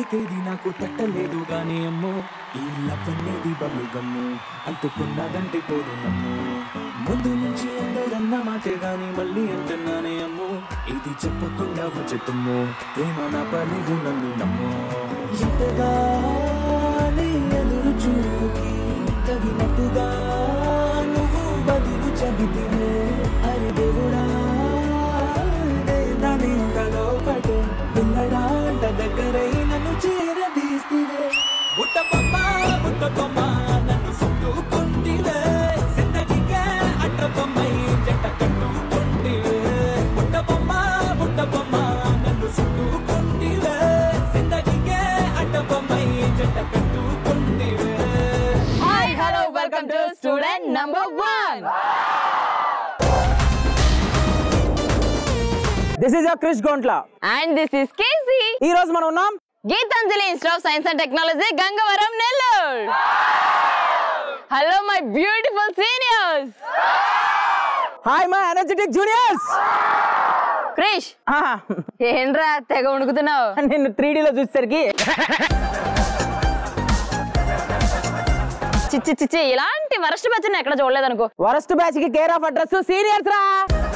తేదీ నాకు తట్టలేదు గాని అమ్మో ఈ లవ్ అనేది బబుల్ గమ్ము అంటుకున్నదంటే పోదు నమ్ము ముందు నుంచి అందరన్న మాటే గాని మళ్ళీ అంటున్నానే అమ్ము ఇది చెప్పకుండా వచ్చుతుమ్ము ప్రేమ నా పలిగు నన్ను నమ్ము ఎంతగానే ఎదురు చూకి తగినట్టుగా నువ్వు బదులు చెబితివే అరే దేవుడా దాని ఇంతలో పట్టు పిల్లడాంట దగ్గరై నన్ను చేరదీస్తివే బుట్ట బొమ్మ బుట్ట బొమ్మ నన్ను చుట్టుకుంటివే జిందగీకే అట్ట బొమ్మై జంట కట్టుకుంటివే బుట్ట బొమ్మ బుట్ట బొమ్మ నన్ను చుట్టుకుంటివే జిందగీకే అట్ట బొమ్మై జంట కట్టుకుంటివే hi hello welcome to student number one this is your Krish Gontla and this is KC ఈ రోజు మనం ఉన్నాం Geethanjali institute of science and technology Gangavaram Nellore hello my beautiful seniors hi my energetic juniors Krish ఏంట్రా తెగ వణుకుతున్నావు నిన్ను త్రీ లో చూసేసరికి చిచ్చి చిచ్చి ఇలాంటి వరస్ట్ బచ్చని ఎక్కడ చూడలేదు అనుకో వరస్ట్ బ్యాచ్ కి కేర్ ఆఫ్ అడ్రస్ సీనియర్స్ రా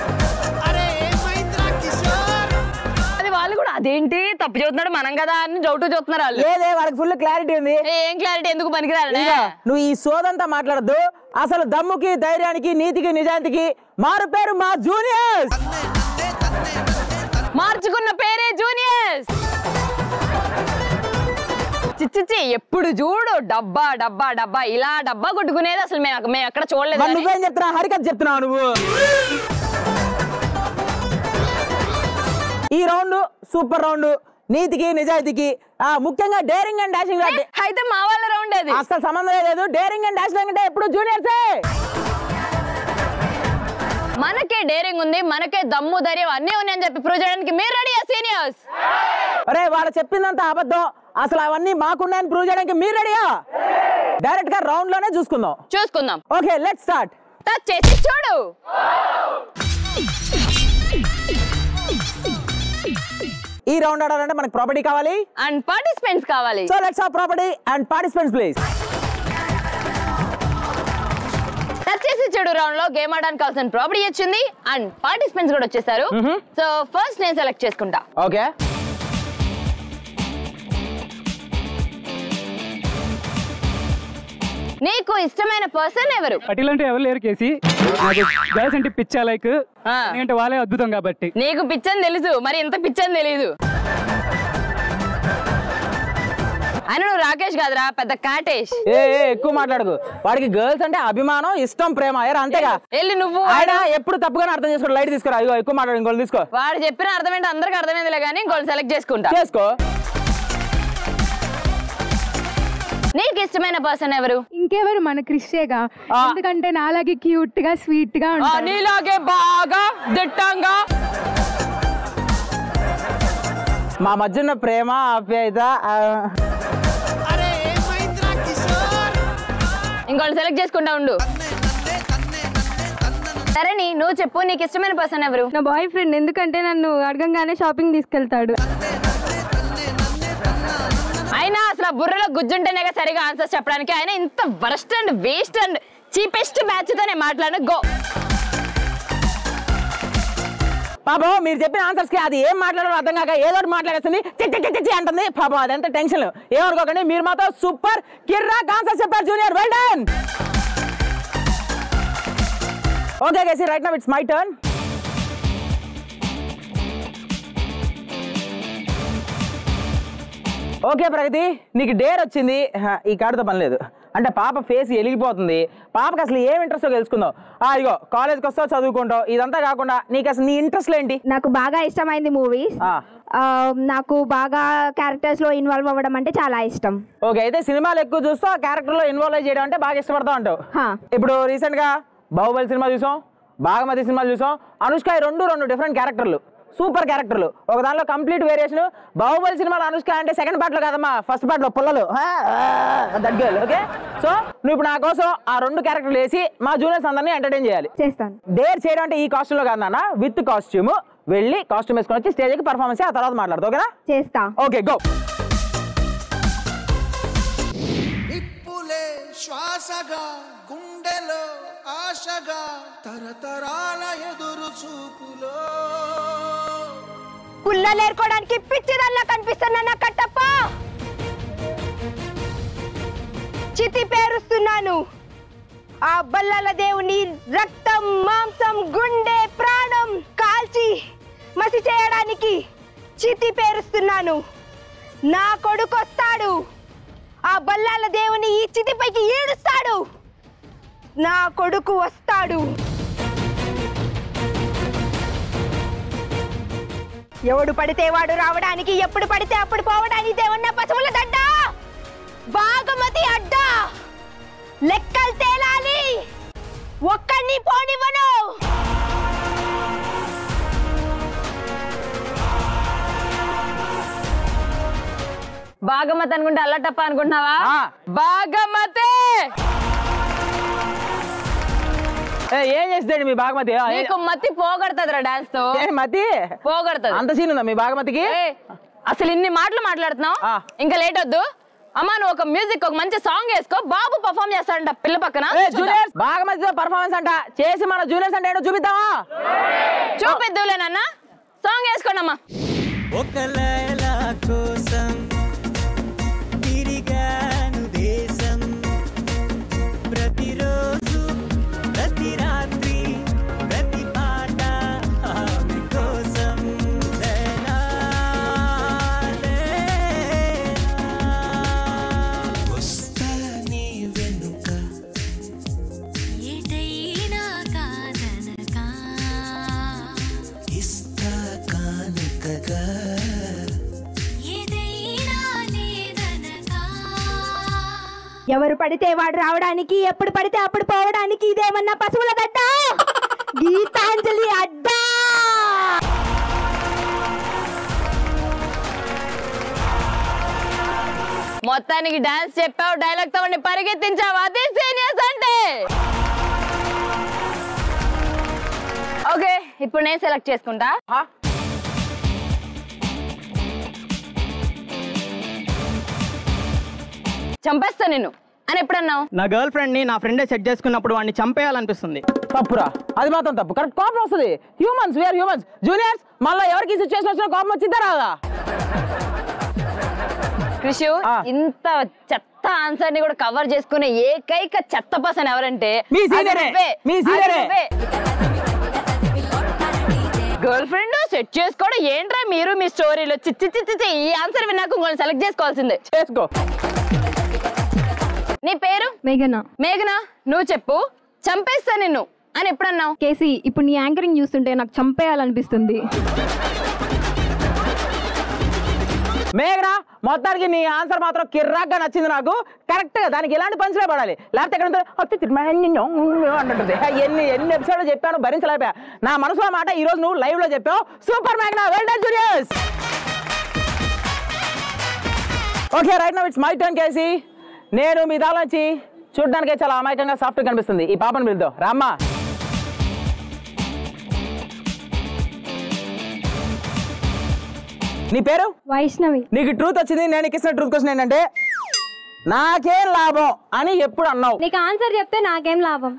అది వాళ్ళు కూడా అదేంటి తప్పు చూస్తున్నాడు మనం కదా అని డౌట్ చూస్తున్నారు వాళ్ళు లేదే వాళ్ళకి ఫుల్ క్లారిటీ ఉంది ఏ, ఏం క్లారిటీ ఎందుకు పనికిరాలనే ఇదిగో, నువ్వు ఈ సోదంతా మాట్లాడద్దు అసలు దమ్ముకి ధైర్యానికి నీతికి నిజాయితీకి మారు పేరు మా జూనియర్స్ మార్చుకున్న పేరే జూనియర్స్ చిచ్చిచ్చి ఎప్పుడు చూడు డబ్బా డబ్బా డబ్బా ఇలా డబ్బా కొట్టుకునేది అసలు మేము మేము ఎక్కడ చూడలేదు మరి కానీ. నువ్వేం చెప్తున్నా హరికథ చెప్తున్నావు నువ్వు ఈ రౌండ్ సూపర్ రౌండ్ నీతికి నిజాయితీకి ఆ ముఖ్యంగా డేరింగ్ అండ్ డాషింగ్ ఏ, అయితే మా వాళ్ళ రౌండ్ అది అసలు సంబంధం లేదు డేరింగ్ అండ్ డాషింగ్ అంటే ఎప్పుడు జూనియర్సే మనకే డేరింగ్ ఉంది మనకే దమ్ము ధైర్యం అన్నీ ఉన్నాయని చెప్పి ప్రూవ్ చేయడానికి మీరు రెడీ సీనియర్స్ అరే వాళ్ళు చెప్పిందంతా అబద్ధం అసలు అవన్నీ మాకున్నాయని ప్రూవ్ చేయడానికి మీరు రెడీయా డైరెక్ట్ గా రౌండ్ లోనే చూసుకుందాం చూసుకుందాం ఓకే లెట్ స్టార్ట్ టచ్ చేసి చూడు ఈ రౌండ్ ఆడాలంటే మనకి ప్రాపర్టీ కావాలి అండ్ పార్టిసిపెంట్స్ కావాలి so let's have property and participants please touch చేసి చూడు రౌండ్ లో గేమ్ ఆడడానికి కావాల్సిన ప్రాపర్టీ వచ్చింది అండ్ పార్టిసిపెంట్స్ కూడా వచ్చేసారు సో ఫస్ట్ నేను సెలెక్ట్ చేసుకుంటా ఓకే నీకు ఇష్టమైన పర్సన్ ఎవరు పటిల్ అంటే ఎవరు లేరు కేసి నాకు గర్ల్స్ అంటే పిచ్చా లైక్ ఆ. ఎందుకంటే వాళ్ళే అద్భుతం కాబట్టి నీకు పిచ్చని తెలుసు మరి ఎంత పిచ్చని తెలీదు ఆయన నువ్వు రాకేష్ కాదురా పెద్ద కాటేష్ ఏ ఏ ఎక్కువ మాట్లాడకు వాడికి గర్ల్స్ అంటే అభిమానం ఇష్టం ప్రేమ ఎరా అంతేగా వెళ్ళి నువ్వు ఆయన ఎప్పుడు తప్పుగానే అర్థం చేసుకో లైట్ తీసుకురా ఇగో ఎక్కువ మాట్లాడు ఇంకోటి తీసుకో వాడు చెప్పిన అర్థం ఏంటి అందరికి అర్థమైందిలే కానీ ఇంకోటి సెలెక్ట్ చేసుకుంటా చేసుకో నీకు ఇష్టమైన పర్సన్ ఎవరు ఇంకెవరు మన క్రిషేగా ఆ. ఎందుకంటే నాలాగే క్యూట్ గా స్వీట్ గా ఆ, ఉంటారు నీలాగే బాగా దిట్టంగా మా మధ్య ఉన్న ప్రేమ ఆప్యాయత ఆ, ఇంకోటి సెలెక్ట్ చేసుకుంటా ఉండు సరే నీ నువ్వు చెప్పు నీకు ఇష్టమైన పర్సన్ ఎవరు నా బాయ్ ఫ్రెండ్ ఎందుకంటే నన్ను అడగంగానే షాపింగ్ తీసుకెళ్తాడు అయినా అసలు ఆ బుర్రలో గుజ్జుంటేనే కదా సరిగా ఆన్సర్స్ చెప్పడానికి ఆయన ఇంత worst and waste and cheapest batch తో నేను మాట్లాడిన గో పాపం మీరు చెప్పిన ఆన్సర్స్ కి అది ఏం మాట్లాడాలో అర్థం కాక ఏదో ఒకటి మాట్లాడేస్తుంది చి చి చి చి చి అంటుంది పాపం అదంతా టెన్షన్ ఏమనుకోకండి మీరు మాతో సూపర్ కిర్రాక్ ఆన్సర్ చెప్పారు junior well done okay guys right now it's my turn okay Pragathi నీకు డేర్ వచ్చింది హ, ఈ కార్డుతో పని లేదు అంటే పాప ఫేస్ ఎలిగిపోతుంది పాపకి అసలు ఏం ఇంట్రెస్టో తెలుసుకుందాం ఆ, ఇగో కాలేజ్కి వస్తావు చదువుకుంటావు ఇదంతా కాకుండా నీకు అసలు నీ ఇంట్రెస్ట్ ఏంటి నాకు బాగా ఇష్టమైంది మూవీస్ ఆ. నాకు బాగా క్యారెక్టర్స్ లో ఇన్వాల్వ్ అవ్వడం అంటే చాలా ఇష్టం ఓకే అయితే సినిమాలు ఎక్కువ చూస్తూ ఆ క్యారెక్టర్లో ఇన్వాల్వ్ చేయడం అంటే బాగా ఇష్టపడతా ఉంటావు హా. ఇప్పుడు రీసెంట్గా బాహుబలి సినిమా చూసాం బాగమతి సినిమాలు చూసాం అనుష్క ఈ రెండు రెండు డిఫరెంట్ క్యారెక్టర్లు సూపర్ క్యారెక్టర్లు ఒక దానిలో కంప్లీట్ వేరియేషన్ బాహుబలి సినిమాలో అనుష్క అంటే సెకండ్ పార్ట్లో కాదమ్మా ఫస్ట్ పార్ట్లో పుల్లలు దట్ గర్ల్ ఓకే సో నువ్వు ఇప్పుడు నా కోసం ఆ రెండు క్యారెక్టర్లు వేసి మా జూనియర్స్ అందరినీ ఎంటర్టైన్ చేయాలి చేస్తాను డేర్ చేయడం అంటే ఈ కాస్ట్యూమ్లో కాదు నాన్న విత్ కాస్ట్యూమ్ వెళ్ళి కాస్ట్యూమ్ వేసుకొని వచ్చి స్టేజ్కి పర్ఫార్మెన్స్ ఆ తర్వాత మాట్లాడతావు ఓకేనా చేస్తా ఓకే గో శ్వాసగా గుండెలో ఆశగా తరతరాల ఎదురు చూపులో పుల్లలు ఏరుకోవడానికి పిచ్చిదల్లా కనిపిస్తున్నా నా కట్టప్ప చితి పేరుస్తున్నాను ఆ బల్లల దేవుని రక్తం మాంసం గుండె ప్రాణం కాల్చి మసి చేయడానికి చితి పేరుస్తున్నాను నా కొడుకు వస్తాడు ఆ బల్లాల దేవుని ఈ చితిపైకి ఈడుస్తాడు నా కొడుకు వస్తాడు ఎవడు పడితే వాడు రావడానికి ఎప్పుడు పడితే అప్పుడు పోవడానికి దేవున్న పశువుల దడ్డ బాగమతి అడ్డ లెక్కలు తేలాలి ఒక్కడిని పోనివ్వను బాగమతి అనుకుంటే అల్లటప్ప అనుకుంటున్నావా ఆ. బాగమతే ఏ, ఏం చేస్తాడు మీ బాగమతి ఆ, ఏ- నీకు మతి పోగొడుతుందిరా డాన్స్ తో ఏ, మతి పోగొడుతుంది అంత సీన్ ఉందా మీ బాగమతికి ఏ, అసలు ఇన్ని మాటలు మాట్లాడుతున్నావు ఆ. ఇంకా లేట్ వద్దు అమ్మా నువ్వు ఒక మ్యూజిక్ ఒక మంచి సాంగ్ వేసుకో బాబు పర్ఫామ్ చేస్తాడంట పిల్ల పక్కన ఏ, చూద్దాం. జూనియర్స్ బాగమతితో పర్ఫార్మెన్స్ అంట చేసి మన జూనియర్స్ అంటే ఏంటో చూపిద్దామా చూపిద్దులేనన్నా సాంగ్ వేసుకోండి అమ్మా ఒక లైలా కోసం తిరిగాను దేశం ప్రతిరోజు ప్రతి రాత్రి ప్రతి పాట ఆమె కోసం లేనా, లేనా. వస్తా నీ వెనుక ఏటైనా కాదనగా ఇస్తా కానుకగా ఏదైనా లేదనగా ఎవరు పడితే వాడు రావడానికి ఎప్పుడు పడితే అప్పుడు పోవడానికి ఇదేమన్నా పశువుల గడ్డ గీతాంజలి అడ్డా మొత్తానికి డాన్స్ చెప్పావు డైలాగ్ తో వాడిని పరిగెత్తించావు అదే సీనియర్స్ అంటే ఓకే ఇప్పుడు నేను సెలెక్ట్ చేసుకుంటా ఆ? చంపేస్తా నిన్ను అని ఎప్పుడన్నావు నా గర్ల్ ఫ్రెండ్ ని నా ఫ్రెండే సెట్ చేసుకున్నప్పుడు వాడిని చంపేయాలనిపిస్తుంది తప్పురా అది మాత్రం తప్పు కరెక్ట్ కోపం వస్తుంది హ్యూమన్స్ వేర్ హ్యూమన్స్ జూనియర్స్ మళ్ళీ ఎవరికి సిచ్యువేషన్ వచ్చినా కోపం వచ్చిద్దా రాదా కృషి ఆ. ఇంత చెత్త ఆన్సర్ ని కూడా కవర్ చేసుకునే ఏకైక చెత్త పర్సన్ ఎవరంటే మీ సీనియరే. మీ సీనియరే. గర్ల్ ఫ్రెండ్ సెట్ చేసుకోవడం ఏంట్రా మీరు మీ స్టోరీలో చిచ్చి చిచ్చి చి. ఈ ఆన్సర్ విన్నాక ఇంకొన్ని సెలెక్ట్ చేసుకోవాల్సిందే చేసుకో నీ పేరు మేఘనా మేఘనా నువ్వు చెప్పు చంపేస్తా నిన్ను అని ఎప్పుడన్నావు కేసీ ఇప్పుడు నీ యాంకరింగ్ చూస్తుంటే నాకు చంపేయాలనిపిస్తుంది మేఘనా మొత్తానికి నీ ఆన్సర్ మాత్రం కిర్రాక్గా నచ్చింది నాకు కరెక్ట్ గా దానికి ఎలాంటి పంచులే పడాలి లేకపోతే ఎక్కడ ఉంటుందో, "అత్తి తిరుమల అంటుంటుంది ఎన్ని ఎన్ని ఎపిసోడ్లు చెప్పాను భరించలేకపోయా నా మనసులో మాట ఈ రోజు నువ్వు లైవ్ లో చెప్పావు సూపర్ మేఘనా well done juniors okay right now it's my turn KC నేను మీ దాలోంచి చూడడానికే చాలా అమాయకంగా సాఫ్ట్ కనిపిస్తుంది ఈ పాపను పిలుద్దాం రామ్మా నీ పేరు వైష్ణవి నీకు ట్రూత్ వచ్చింది నేను నీకు ఇచ్చిన ట్రూత్ క్వశ్చన్ ఏంటంటే నాకేం లాభం అని ఎప్పుడు అన్నావు నీకు ఆన్సర్ చెప్తే నాకేం లాభం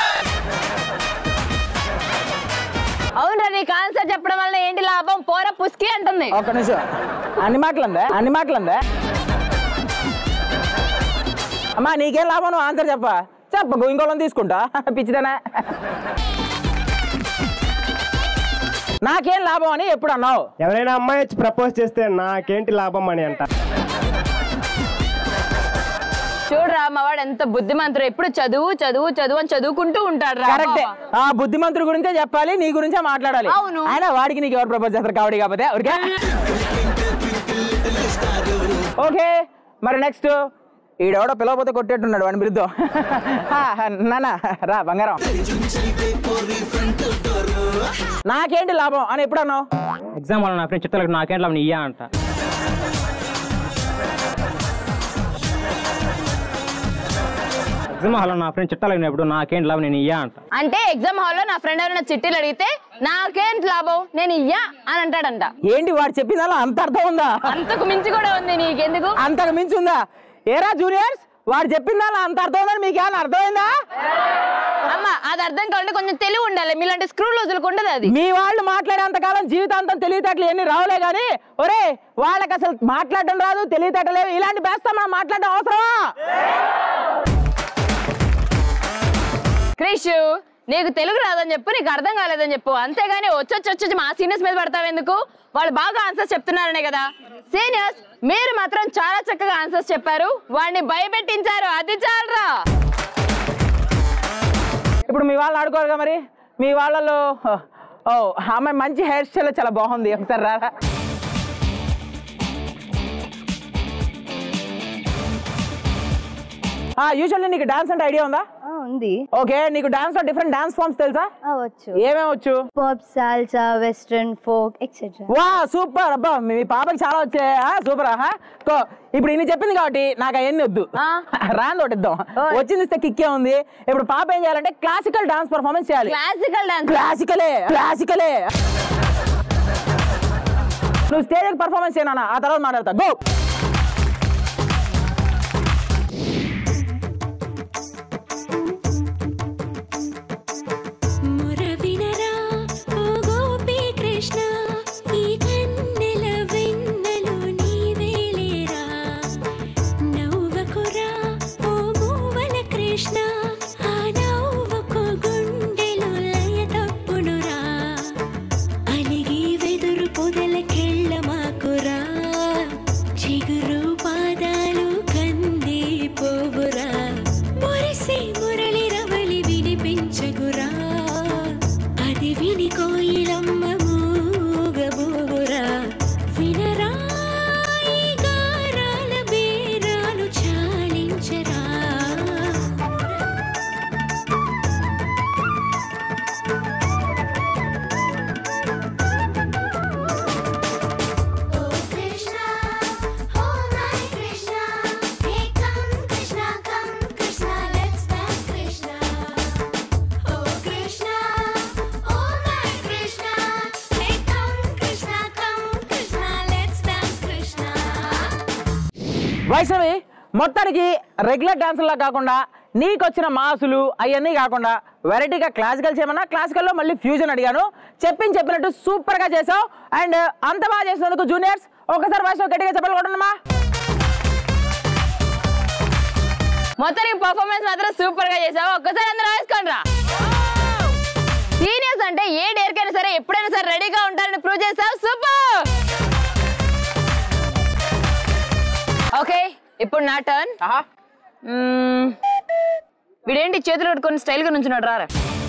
అవునరా నీకు ఆన్సర్ చెప్పడం వల్ల ఏంటి లాభం పోర పుస్కి అంటుంది ఒక్క నిమిషం అన్ని మాటలందా అన్ని మాటలందా అమ్మా నీకేం లాభం నువ్వు ఆన్సర్ చెప్ప చెప్పకు ఇంకోళ్ళని తీసుకుంటా పిచ్చిదనా నాకేం లాభం అని ఎప్పుడు అన్నావు ఎవరైనా అమ్మాయి వచ్చి ప్రపోజ్ చేస్తే నాకేంటి లాభం అని అంట చూడరా మావాడు ఎంత బుద్ధిమంతుడు ఎప్పుడు చదువు చదువు చదువు అని చదువుకుంటూ ఉంటాడు రా కరెక్టే బాబా. ఆ బుద్ధిమంతుడి గురించే చెప్పాలి నీ గురించే మాట్లాడాలి అవును. ఆయన వాడికి నీకు ఎవరు ప్రపోజ్ చేస్తారు కాబట్టి కాకపోతే ఊరికే ఓకే మరి నెక్స్ట్ ఈడెవడో పిలవపోతే కొట్టేట్టున్నాడు వాడిని బిరుద్దాం నాన్న రా బంగారం నాకేంటి లాభం అని ఎప్పుడు అన్నావు ఎగ్జామ్ వల్ల నా ఫ్రెండ్ చిత్తలకు నాకేంటి లాభం ఇయ్యా అంట ఎగ్జామ్ హాల్లో నా ఫ్రెండ్ చిట్టాలకు ఎప్పుడు నాకేంటి లాభం నేను ఇయ్యా అంట అంటే ఎగ్జామ్ హాల్లో నా ఫ్రెండ్ ఎవరైనా చిట్టీలు అడిగితే నాకేంటి లాభం నేను ఇయ్యా అని అంటాడంట ఏంటి వాడు చెప్పిందలా అంత అర్థం ఉందా అంతకు మించి కూడా ఉంది నీకెందుకు అంతకు మించి ఉందా ఏరా జూనియర్స్ వాడు చెప్పిందా అంత అర్థమైందని మీకు ఏమైనా అర్థమైందా అమ్మ అది అర్థం కావాలంటే కొంచెం తెలివి ఉండాలి మీలాంటి స్క్రూ రోజులకు ఉండదు అది మీ వాళ్ళు మాట్లాడేంతకాలం జీవితాంతం తెలివితేటలు ఎన్ని రావులే కానీ ఒరే వాళ్ళకి అసలు మాట్లాడడం రాదు తెలివితేటలేవు ఇలాంటి బేస్తా మనం మాట్లాడడం అవసరమా క్రిష్ నీకు తెలుగు రాదని చెప్పు నీకు అర్థం కాలేదని చెప్పు అంతేగాని వచ్చొచ్చి వచ్చి మా సీనియర్స్ మీద పడతావు ఎందుకు వాళ్ళు బాగా ఆన్సర్స్ చెప్తున్నారనే కదా సీనియర్స్ మీరు మాత్రం చాలా చక్కగా ఆన్సర్స్ చెప్పారు వాడిని భయపెట్టించారు అది చాలరా ఇప్పుడు మీ వాళ్ళు ఆడుకోరుగా మరి మీ వాళ్ళలో ఓ ఆమె మంచి హెయిర్ స్టైల్ చాలా బాగుంది ఒకసారి రారా యూజువల్లీ నీకు డాన్స్ అంటే ఐడియా ఉందా ఉంది ఓకే నీకు డాన్స్ లో డిఫరెంట్ డాన్స్ ఫామ్స్ తెలుసా వచ్చు ఏమేమి వచ్చు pop salsa western folk etcetera వా సూపర్ అబ్బా మీ పాపకి చాలా వచ్చాయి సూపర్ ఆహా కో ఇప్పుడు ఇన్ని చెప్పింది కాబట్టి నాకు అవన్నీ వద్దు రాంది ఒకటి ఇద్దాం వచ్చింది ఇస్తే కిక్కే ఉంది ఇప్పుడు పాప ఏం చేయాలంటే క్లాసికల్ డాన్స్ పర్ఫార్మెన్స్ చేయాలి క్లాసికల్ డాన్స్ క్లాసికలే క్లాసికలే నువ్వు స్టేజ్ పర్ఫార్మెన్స్ చేయనా ఆ తర్వాత మాట్లాడతా గో మురవినరా ఓ గోపీ కృష్ణ ఈ కన్నెల వెన్నెలు నీవేలేరా నవ్వకురా ఓ మూవల కృష్ణ ఆ నవ్వుకు గుండెలు లయ తప్పునురా అలిగి వెదురు పొదలకెళ్ళ మాకురా చిగురు పాదాలు కంది పోవురా మురిసి మురళి రవళి వినిపించగురా అది విని కోయిలమ్మ మూగబోవురా వినరా ఈ గారాల బేరాలు చాలించరా oh Krishna oh my Krishna hey come Krishna come Krishna let's dance Krishna oh Krishna oh my Krishna hey come Krishna come Krishna let's dance Krishna Vaishnavi మొత్తానికి రెగ్యులర్ డాన్సుల్లా కాకుండా నీకు వచ్చిన మాసులు అవన్నీ కాకుండా వెరైటీగా క్లాసికల్ చేయమన్నా క్లాసికల్లో మళ్ళీ ఫ్యూజన్ అడిగాను చెప్పింది చెప్పినట్టు సూపర్గా చేసావు అండ్ అంత బాగా చేసినందుకు జూనియర్స్ ఒకసారి వైష్ణవ్ గట్టిగా చెప్పాలి కొట్టమ్మా మొత్తానికి పర్ఫార్మెన్స్ మాత్రం సూపర్ గా చేసావు ఒక్కసారి అందరూ వేసుకోండి రా సీనియర్స్ అంటే ఏ డేర్కైనా సరే ఎప్పుడైనా సరే రెడీగా ఉంటారని ప్రూవ్ చేసావు సూపర్ ఓకే ఇప్పుడు నా టర్న్ వీడేంటి చేతులు కట్టుకొని స్టైల్గా నుంచున్నాడు రా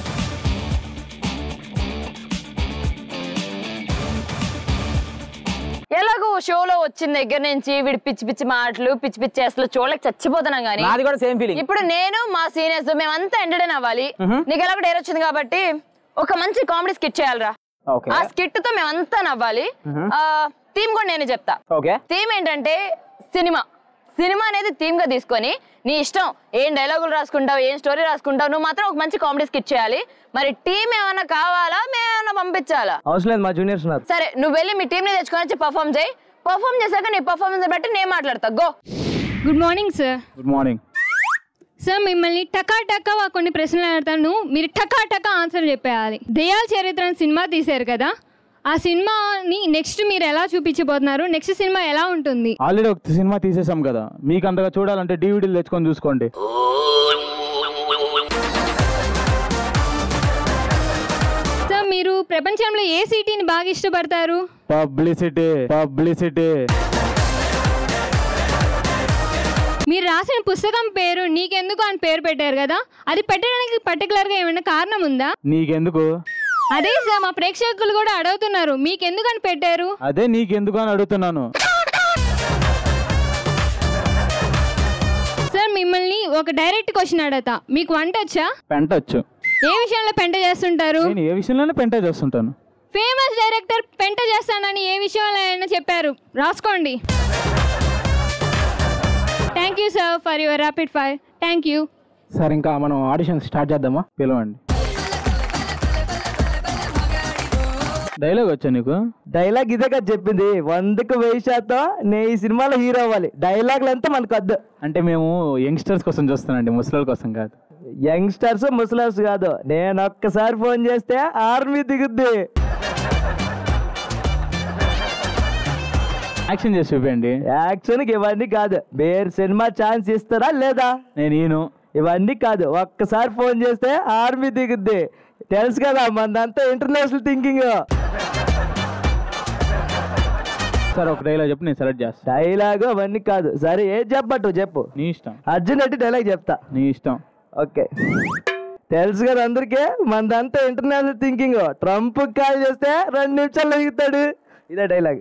ఎలాగో షోలో వచ్చిన దగ్గర నుంచి వీడి పిచ్చి పిచ్చి మాటలు పిచ్చి పిచ్చి అసలు చూడలేక చచ్చిపోతున్నాం కానీ నాది కూడా సేమ్ ఫీలింగ్ ఇప్పుడు నేను మా సీనియర్స్ మేమంతా ఎంటర్టైన్ అవ్వాలి నీకు ఎలాగో డేర్ వచ్చింది కాబట్టి ఒక మంచి కామెడీ స్కిట్ చేయాలిరా ఓకే ఆ స్కిట్ తో మేమంతా నవ్వాలి థీమ్ కూడా నేనే చెప్తా ఓకే థీమ్ ఏంటంటే సినిమా సినిమా అనేది థీమ్ గా తీసుకొని నీ ఇష్టం ఏం డైలాగులు రాసుకుంటావు ఏం స్టోరీ రాసుకుంటావు నువ్వు మాత్రం ఒక మంచి కామెడీ స్కిట్ చేయాలి మరి టీం ఏమైనా కావాలా మేమేమైనా పంపించాలా అవసరం లేదు మా జూనియర్స్ ఉన్నారు సరే నువ్వు వెళ్ళి మీ టీంని తెచ్చుకొని వచ్చి పర్ఫామ్ చేయి పర్ఫామ్ చేశాక నీ పర్ఫార్మెన్స్ బట్టి నేను మాట్లాడతా go good morning sir good morning sir మిమ్మల్ని టకా టకా కొన్ని ప్రశ్నలు అడతాను మీరు టకా టకా ఆన్సర్ చెప్పేయాలి దయాల చరిత్ర అని సినిమా తీశారు కదా ఆ సినిమాని నెక్స్ట్ మీరు ఎలా చూపించబోతున్నారు నెక్స్ట్ సినిమా ఎలా ఉంటుంది ఆల్రెడీ ఒక సినిమా తీసేసాం కదా మీకు అంతగా చూడాలంటే డివిడీలు తెచ్చుకొని చూసుకోండి సార్ మీరు ప్రపంచంలో ఏ సిటీని బాగా ఇష్టపడతారు పబ్లిసిటీ పబ్లిసిటీ మీరు రాసిన పుస్తకం పేరు నీకెందుకు అని పేరు పెట్టారు కదా అది పెట్టడానికి పర్టికులర్గా ఏమైనా కారణం ఉందా నీకెందుకు అదే సార్ మా ప్రేక్షకులు కూడా అడుగుతున్నారు మీకెందుకు అని పెట్టారు అదే నీకెందుకు అని అడుగుతున్నాను సార్ మిమ్మల్ని ఒక డైరెక్ట్ క్వశ్చన్ అడగతా మీకు వంట వచ్చా పెంటచ్చు ఏ విషయంలో పెంట చేస్తుంటారు నేను ఏ విషయంలోనే పెంట చేస్తుంటాను ఫేమస్ డైరెక్టర్ పెంట చేస్తానని ఏ విషయంలో అయినా చెప్పారు రాసుకోండి thank you sir for your rapid fire thank you sir ఇంకా మనం ఆడిషన్ స్టార్ట్ చేద్దామా పిలవండి డైలాగ్ వచ్చా నీకు డైలాగ్ ఇదే కదా చెప్పింది వందకు వెయ్యి శాతం నేను ఈ సినిమాలో హీరో అవ్వాలి డైలాగ్లు అంతా మనకు వద్దు అంటే మేము యంగ్స్టర్స్ కోసం చూస్తానండి ముసలి కోసం కాదు యంగ్స్టర్స్ ముసలర్స్ కాదు నేను ఒక్కసారి ఫోన్ చేస్తే ఆర్మీ దిగుద్ది యాక్షన్ చేసి చూపించండి యాక్షన్కి ఇవన్నీ కాదు వేరే సినిమా ఛాన్స్ ఇస్తారా లేదా నేను ఈను ఇవన్నీ కాదు ఒక్కసారి ఫోన్ చేస్తే ఆర్మీ దిగుద్ది తెలుసు కదా మందంతా ఇంటర్నేషనల్ థింకింగ్ సార్ ఒక డైలాగ్ చెప్పి నేను సెలెక్ట్ చేస్తాను డైలాగ్ అవన్నీ కాదు సరే ఏం చెప్పట్టు చెప్పు నీ ఇష్టం అర్జున్ రెడ్డి డైలాగ్ చెప్తా నీ ఇష్టం ఓకే తెలుసు కదా అందరికీ మనదంతా ఇంటర్నేషనల్ థింకింగ్ ట్రంప్ కాల్ చేస్తే రెండు నిమిషాలు ఎగుతాడు ఇదే డైలాగ్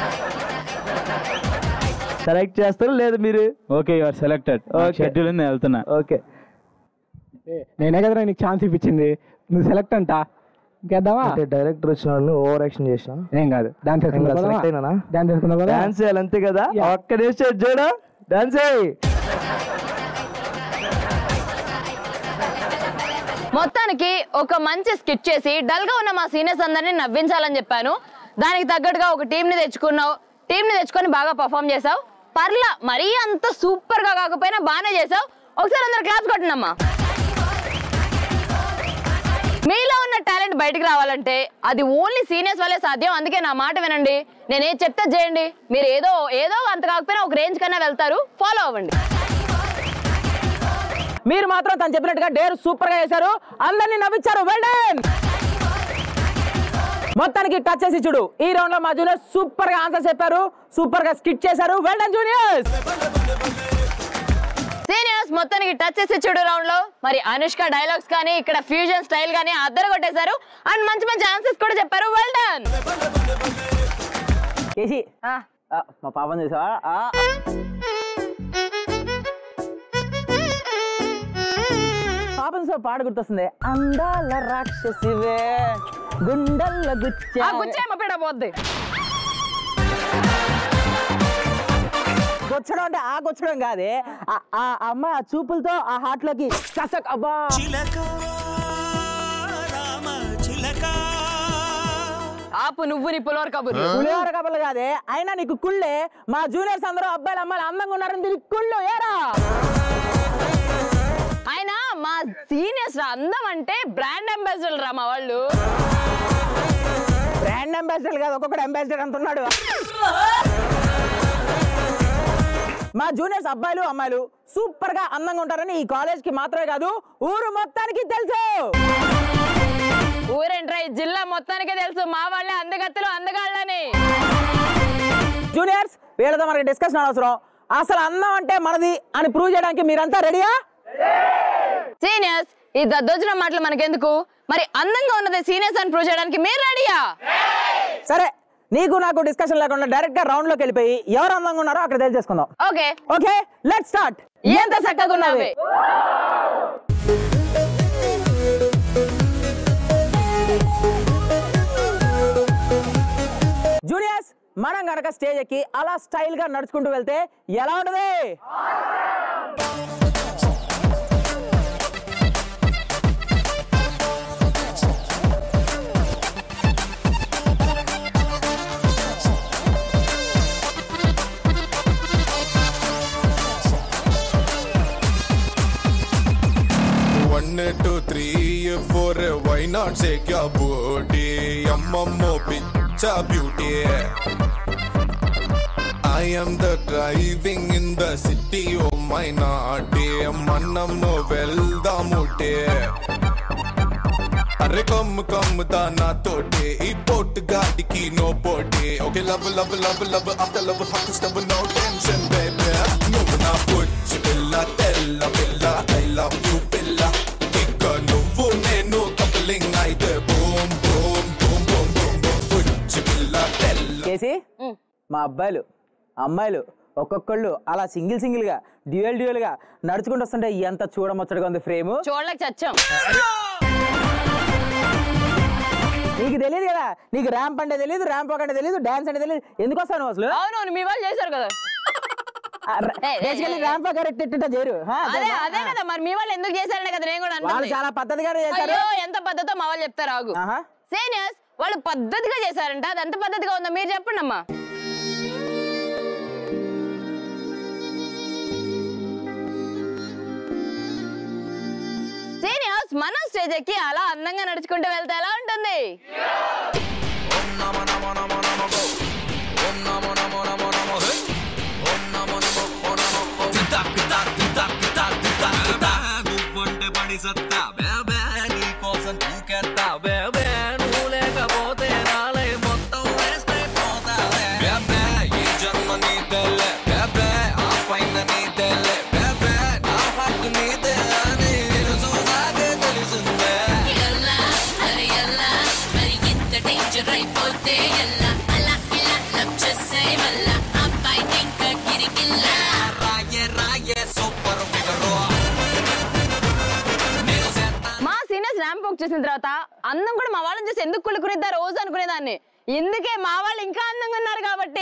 సెలెక్ట్ చేస్తారు లేదు మీరు okay your selected Okay. Schedule ఉంది నేను వెళ్తున్నా ఓకే నేనే కదరా నీకు ఛాన్స్ ఇప్పించింది నువ్వు సెలెక్ట్ అంట ఇంకేద్దామా అంటే డైరెక్టర్ వచ్చిన ఓవర్ యాక్షన్ చేసిన ఏం కాదు డాన్స్ సెలెక్ట్ అయినా డాన్స్ వేసుకుందా కదా డాన్స్ చేయాలి అంతే కదా ఒక్క నిమిషం చూడు డాన్స్ చేయి మొత్తానికి ఒక మంచి స్కిట్ చేసి డల్ గా ఉన్న మా సీనియర్స్ అందరినీ నవ్వించాలని చెప్పాను దానికి తగ్గట్టుగా ఒక టీం ని తెచ్చుకున్నావు టీం ని తెచ్చుకొని బాగా పర్ఫామ్ చేసావు పర్లా మరీ అంత సూపర్ గా కాకపోయినా బాగానే చేసావు ఒకసారి అందరు క్లాస్ కొట్టినమ్మా మీలో ఉన్న టాలెంట్ బయటికి రావాలంటే అది ఓన్లీ సీనియర్స్ వల్లే సాధ్యం అందుకే నా మాట వినండి నేను ఏది చెప్తే చేయండి మీరు ఏదో ఏదో అంత కాకపోయినా ఒక రేంజ్ కన్నా వెళ్తారు ఫాలో అవ్వండి మీరు మాత్రం తను చెప్పినట్టుగా డేర్ సూపర్ గా చేశారు అందరినీ నవ్వించారు వెల్ డన్ మొత్తానికి టచ్ చేసి చూడు ఈ రౌండ్ లో మా జూనియర్ సూపర్ గా ఆన్సర్ చెప్పారు సూపర్ గా స్కిట్ చేశారు వెల్ డన్ జూనియర్స్ సీనియర్స్ మొత్తానికి టచ్ చేసి చూడు రౌండ్ లో మరి అనుష్క డైలాగ్స్ కానీ ఇక్కడ ఫ్యూజన్ స్టైల్ కానీ అద్దరు కొట్టేశారు అండ్ మంచి మంచి ఆన్సర్స్ కూడా చెప్పారు వెల్ డన్ కేసి ఆ, మా పాపం చూసావా ఆ. పాపం సో పాట గుర్తొస్తుంది అందాల రాక్షసివే గుండెల్ల గుచ్చా గుచ్చేమ పీడ పోద్ది గుచ్చడం అంటే ఆ గుచ్చడం కాదే ఆ- ఆ అమ్మ ఆ చూపులతో ఆ హార్ట్ లోకి కసక్ అబ్బా ఆపు నువ్వు నీ పులవర్ కబుర్లు పులిహోర కబలు కాదే అయినా నీకు కుళ్ళే మా జూనియర్స్ అందరూ అబ్బాయిలు అమ్మాయిలు అందంగా ఉన్నారని దీనికి కుళ్ళు ఏరా ఆయన మా సీనియర్స్ అందం అంటే బ్రాండ్ అంబాసిడర్ రా మా వాళ్ళు బ్రాండ్ అంబాసిడర్ కాదు ఒక్కొక్కడు అంబాసిడర్ అంత ఉన్నాడు మా జూనియర్స్ అబ్బాయిలు అమ్మాయిలు సూపర్ గా అందంగా ఉంటారని ఈ కాలేజ్ కి మాత్రమే కాదు ఊరు మొత్తానికి తెలుసు ఊరేంట్రా ఈ జిల్లా మొత్తానికే తెలుసు మా వాళ్ళే అందగత్తెలు అందగాళ్ళని జూనియర్స్ వీళ్ళతో మనకి డిస్కషన్ అవసరం అసలు అందం అంటే మనది అని ప్రూవ్ చేయడానికి మీరంతా రెడీయా సీనియర్స్ ఈ దద్దోజన మాటలు మనకెందుకు మరి అందంగా ఉన్నది సీనియర్స్ అని ప్రూవ్ చేయడానికి మీరు రెడీయా సరే నీకు నాకు డిస్కషన్ లేకుండా డైరెక్ట్ గా రౌండ్ లోకి వెళ్ళిపోయి ఎవరు అందంగా ఉన్నారో అక్కడ తెలిసేసుకుందాం ఓకే ఓకే లెట్ స్టార్ట్ ఎంత చక్కగా ఉన్నవి జూనియర్స్ మనం గనక స్టేజ్ ఎక్కి అలా స్టైల్ గా నడుచుకుంటూ వెళ్తే ఎలా ఉంటది One, two, three, four, why not shake your booty? Yamamo picture beauty. I am the driving in the city, oh my naughty. Manam no well the mute. అరే కమ్ కమ్ దానా తోటే ఈ పోట్ గాడికి నో పోటే okay love love love love after love hot stove no tension baby నువ్వు నా పుచ్చి పిల్ల తెల్ల పిల్ల ఐ లవ్ యూ పిల్ల ఇక నువ్వు నేను కప్లింగ్ అయితే boom boom boom boom boom boom పుచ్చి పిల్ల తెల్ల కేసి మా అబ్బాయిలు అమ్మాయిలు ఒక్కొక్కళ్ళు అలా సింగిల్ సింగిల్ గా డ్యూయల్ డ్యూయల్ గా నడుచుకుంటూ వస్తుంటే ఎంత చూడముచ్చటగా ఉంది ఫ్రేమ్ చూడలేక చచ్చాం నీకు తెలియదు కదా నీకు ర్యాంప్ అంటే తెలియదు ర్యాంప్ అంటే తెలియదు డాన్స్ అంటే తెలియదు ఎందుకు వస్తాను అసలు అవునవును మీ వాళ్ళు చేశారు కదా ఏ, ఏ, బేసికలీ ఏ, ర్యాంప్ కరెక్ట్ ఇట్ట చేయరు హా, అదే అదేనా? అదే కదా మరి మీ వాళ్ళు ఎందుకు చేశారనే కదా నేను కూడా వాళ్ళు అంటుంది చాలా పద్ధతిగానే చేశారు అయ్యో ఎంత పద్ధతో మా వాళ్ళు చెప్తారు ఆగు ఆహా. సీనియర్స్ వాళ్ళు పద్ధతిగా చేశారంట అది ఎంత పద్ధతిగా ఉందో మీరు చెప్పండి అమ్మా సీనియర్స్ మనం స్టేజ్ ఎక్కి అలా అందంగా నడుచుకుంటూ వెళ్తే ఎలా ఉంటుంది నువ్వంటే పడి సత్తా బేబే నీ కోసం తూకెత్తా బేబే నువ్వు లేకపోతే రాలే మొత్తం వేస్ట్ అయిపోతావే బేబే ఈ జన్మ నీ తెల్లే బేబే ఆ పైన నీ తెల్లే బేబే నా హార్ట్ నీదే అని తెలుసు నాకే తెలిసిందే ఎలా అరే ఎలా మరి ఇంత డేంజర్ అయిపోతే ఎలా అలా ఇలా లవ్ చేసే మళ్ళా అబ్బాయి ఇంకా గిరిగిల్లా రాయే రాయే సూపర్ ఫిగరో నేను సెత్తా మా సీనియర్స్ ర్యాంప్ వాక్ చేసిన తర్వాత అందం కూడా మా వాళ్ళని చూసి ఎందుకు కులుకునిద్దా రోజు అనుకునేదాన్ని ఇందుకే మా వాళ్ళు ఇంకా అందంగా ఉన్నారు కాబట్టి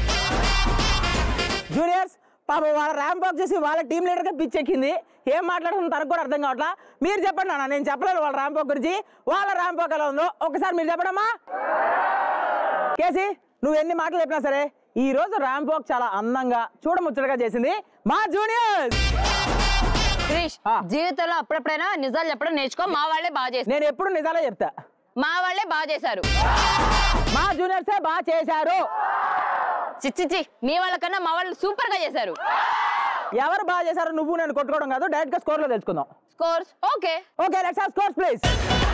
జూనియర్స్ పాప వాళ్ళ ర్యాంప్ వాక్ చేసి వాళ్ళ టీం లీడర్గా పిచ్ ఎక్కింది ఏం మాట్లాడుతుందో తనకు కూడా అర్థం కావట్లా మీరు చెప్పండి అన్న నేను చెప్పలేదు వాళ్ళ ర్యాంప్ వాక్ గురించి వాళ్ళ ర్యాంప్ వాక్ ఎలా ఉందో ఒకసారి మీరు చెప్పడమ్మా కేసి నువ్వు ఎన్ని మాటలు చెప్పినా సరే ఈ రోజు ర్యాంప్ వాక్ చాలా అందంగా చూడముచ్చటగా చేసింది మా జూనియర్స్ క్రిష్ ఆ. జీవితంలో అప్పుడప్పుడైనా నిజాలు చెప్పడం నేర్చుకో మా వాళ్ళే బాగా చేశారు నేను ఎప్పుడు నిజాలే చెప్తా మా వాళ్ళే బాగా చేశారు మా జూనియర్సే బాగా చేశారు చిచ్చిచ్చి మీ వాళ్ళకన్నా మా వాళ్ళు సూపర్ గా చేశారు ఎవరు బాగా చేశారో నువ్వు నేను కొట్టుకోవడం కాదు డైరెక్ట్ గా స్కోర్ లో తెలుసుకుందాం scores okay okay let's have scores please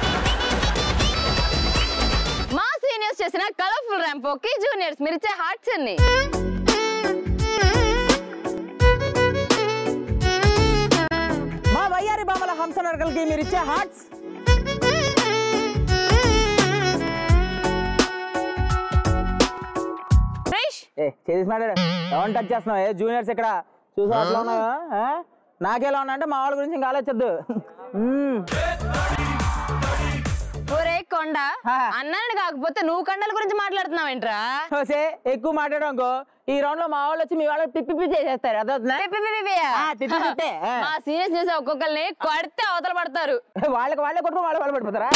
మా సీనియర్స్ చేసిన కలర్ఫుల్ ర్యాంప్ కి జూనియర్స్ మీరు ఇచ్చే హార్ట్స్ అన్ని మా వయ్యారి బామల హంస నరకలకి మీరు ఇచ్చే హార్ట్స్ క్రిష్ ఏ చేసి మాట్లాడు ఎవరిని టచ్ చేస్తున్నావు ఏ జూనియర్స్ ఇక్కడ చూసా అట్లా ఉన్నావా ఆ? నాకెలా ఉన్నా అంటే మా వాళ్ళ గురించి ఇంకా ఆలోచొద్దు మ్మ్. ఒరే కొండ హా. అన్నాను కాకపోతే నువ్వు కొండల గురించి మాట్లాడుతున్నావేంట్రా ఓసే ఎక్కువ మాట్లాడడం అనుకో ఈ రౌండ్ లో మా వాళ్ళు వచ్చి మీ వాళ్ళకి పిప్పి పిప్పి చేసేస్తారు అదవుతుందా పిప్పి పిప్పియా? ఆ, పిప్పి పిప్పే, ఆ. మా సీనియర్స్ చేసే ఒక్కొక్కరిని కొడితే అవతల పడతారు వాళ్ళకి వాళ్ళే కొట్టుకుని వాళ్ళు వాళ్ళు పడిపోతారా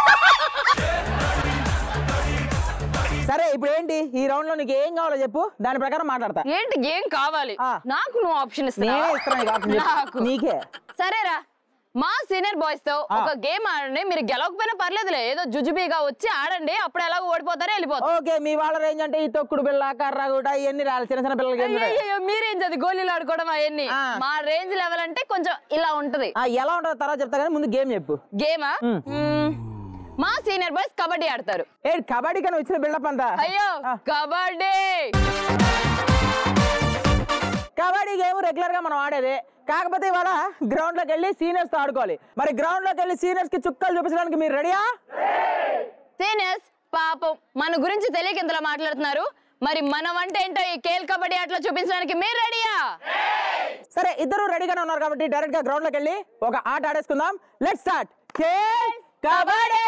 సరే ఇప్పుడు ఏంటి ఈ రౌండ్ లో నీకు ఏం కావాలో చెప్పు దాని ప్రకారం మాట్లాడతా ఏంటి ఏం కావాలి ఆ. నాకు నువ్వు ఆప్షన్ నేనే ఇస్తున్నావా ఇస్తాను నీకు option చెప్పు. నాకు నీకే సరేరా మా సీనియర్ బాయ్స్ తో ఆ. ఒక గేమ్ ఆడండి మీరు గెలవకపోయినా పర్లేదులే ఏదో జుజుబీగా వచ్చి ఆడండి అప్పుడు ఎలాగో ఓడిపోతారో వెళ్ళిపోతారు ఓకే మీ వాళ్ళ రేంజ్ అంటే ఈ తొక్కుడు బిళ్ళ కర్ర గుట ఇవన్నీ రాలి చిన్న చిన్న పిల్లలకి ఏం తెలియదు. అయ్యయ్యో, మీరేం చది గోళీలు ఆడుకోవడం అవన్నీ ఆ. మా రేంజ్ లెవెల్ అంటే కొంచెం ఇలా ఉంటది ఆ, ఎలా ఉంటుందో తర్వాత చెప్తా కానీ ముందు గేమ్ చెప్పు గేమా మ్. మ్, మా సీనియర్ బాయ్స్ కబడ్డీ ఆడతారు ఏ కబడ్డీ కానీ వచ్చిన బిల్డప్ అంతా అయ్యో ఆ. కబడ్డీ కబడ్డీ గేమ్ రెగ్యులర్ గా మనం ఆడేదే కాకపోతే ఇవాళ గ్రౌండ్ లోకి వెళ్ళి సీనియర్స్ తో ఆడుకోవాలి మరి గ్రౌండ్ లోకి వెళ్ళి సీనియర్స్ కి చుక్కలు చూపించడానికి మీరు రెడీయా సీనియర్స్ పాపం మన గురించి తెలియక ఇంతలో మాట్లాడుతున్నారు మరి మన వంట ఏంటో ఈ కేల్ కబడ్డీ ఆటలో చూపించడానికి మీరు రెడీయా సరే ఇద్దరు రెడీగానే ఉన్నారు కాబట్టి డైరెక్ట్ గా గ్రౌండ్ లోకి వెళ్ళి ఒక ఆట ఆడేసుకుందాం లెట్ స్టార్ట్ కబడ్డీ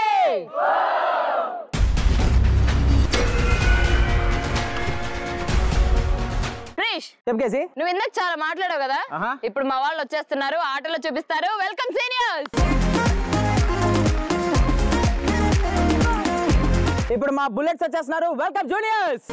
క్రిష్ చెప్పేసి నువ్వు ఇందాక చాలా మాట్లాడావు కదా ఆహా. ఇప్పుడు మా వాళ్ళు వచ్చేస్తున్నారు ఆటలో చూపిస్తారు వెల్కమ్ సీనియర్స్ ఇప్పుడు మా బుల్లెట్స్ వచ్చేస్తున్నారు వెల్కమ్ జూనియర్స్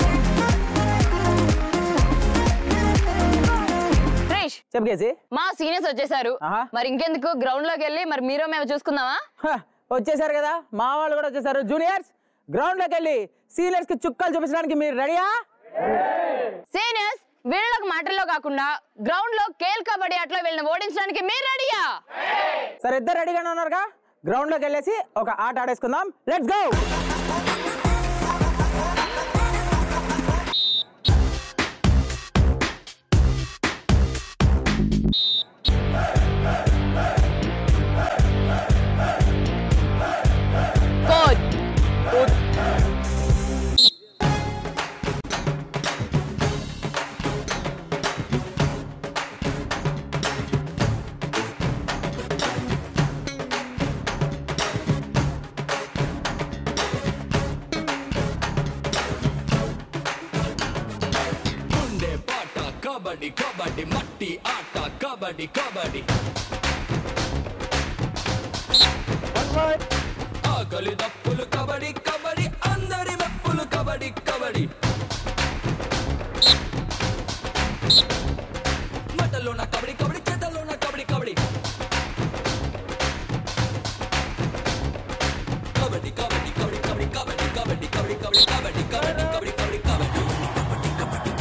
క్రిష్ చెప్పేసి మా సీనియర్స్ వచ్చేసారు ఆహా. మరి ఇంకెందుకు గ్రౌండ్ లోకి వెళ్ళి మరి మీరు మేము చూసుకుందామా వచ్చేసారు కదా మా వాళ్ళు కూడా వచ్చేసారు జూనియర్స్ గ్రౌండ్ లోకి వెళ్ళి సీనియర్స్ కి చుక్కలు చూపించడానికి మీరు రెడీయా సీనియర్స్ వీళ్ళకి మాటల్లో కాకుండా గ్రౌండ్ లో కేల్ కబడ్డీ ఆటలో వీళ్ళని ఓడించడానికి మీరు రెడీయా సరే ఇద్దరు రెడీగానే ఉన్నారుగా గ్రౌండ్ లోకి వెళ్ళేసి ఒక ఆట ఆడేసుకుందాం లెట్స్ గో కోచ్ గుండె పాట కబడ్డీ కబడ్డీ మట్టి ఆట కబడ్డీ కబడ్డీ ఆకలి దప్పులు కబడి కబడి అందరి మెప్పులు కబడి కబడి మటలోన కబడి కబడి చేతలోన కబడి కబడి కబడ్డీ కబడ్డీ కబడ్డీ కబడ్డీ కబడ్డీ కబడ్డీ కబడ్డీ కబడ్డీ కబడ్డీ కబడ్డీ కబడ్డీ కబడ్డీ కబడ్డీ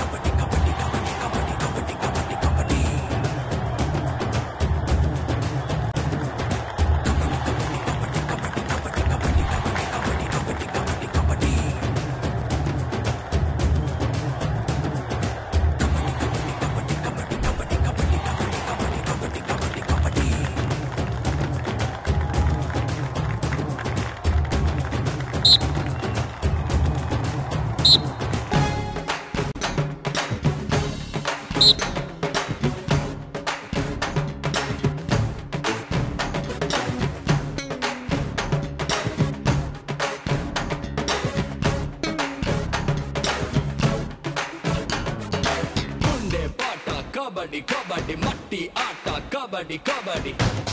గుండె పాట కబడ్డీ కబడ్డీ మట్టి ఆట కబడ్డీ కబడ్డీ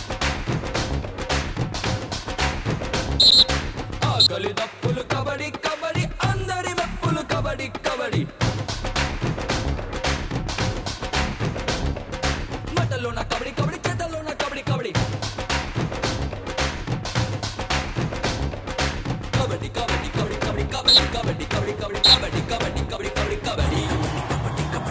ఆకలి దప్పులు కబడ్డీ కబడ్డీ అందరి మెప్పులు కబడ్డీ కబడ్డీ మటలోన కబడ్డీ కబడ్డీ చేతలోన కబడ్డీ కబడ్డీ కబడ్డీ కబడ్డీ కబడ్డీ కబడ్డీ కబడ్డీ కబడ్డీ కబడ్డీ కబడ్డీ కబడ్డీ కబడ్డీ కబడ్డీ కబడ్డీ కబడ్డీ